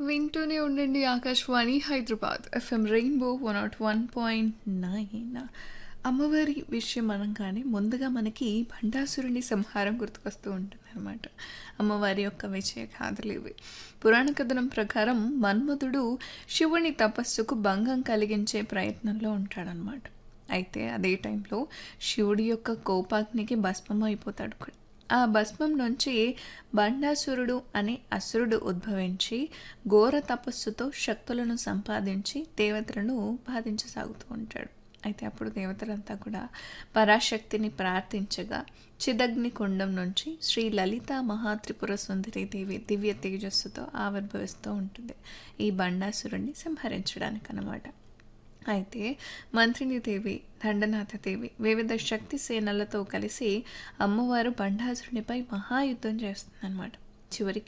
వింటూనే ఉండండి Akashvani Hyderabad FM rainbow one naught one point nine అమ్మవారి విషయం అనగానే ముందుగా మనకి భండాసురుని సంహారం గుర్తుకొస్తూ ఉంటుంది అనమాట అమ్మవారి యొక్క విజయ గాథలు ఇవి పురాణ కథనం ప్రకారం మన్మధుడు శివుని తపస్సుకు భంగం కలిగించే ప్రయత్నంలో ఉంటాడనమాట అయితే అదే టైంలో శివుడి యొక్క కోపాగ్నికి భస్మం అయిపోతాడు కూడా ఆ భస్మం నుంచి బండాసురుడు అనే అసురుడు ఉద్భవించి ఘోర తపస్సుతో శక్తులను సంపాదించి దేవతలను బాధించసాగుతూ ఉంటాడు అయితే అప్పుడు దేవతలంతా కూడా పరాశక్తిని ప్రార్థించగా చిదగ్ని కుండం నుంచి శ్రీ లలిత మహాత్రిపుర సుందరి దేవి దివ్య తేజస్సుతో ఆవిర్భవిస్తూ ఉంటుంది ఈ బండాసురుణ్ణి సంహరించడానికి అన్నమాట అయితే మంత్రిని దేవి దండనాథ దేవి వివిధ శక్తి సేనలతో కలిసి అమ్మవారు బండాసురునిపై మహాయుద్ధం చేస్తుందన్నమాట చివరికి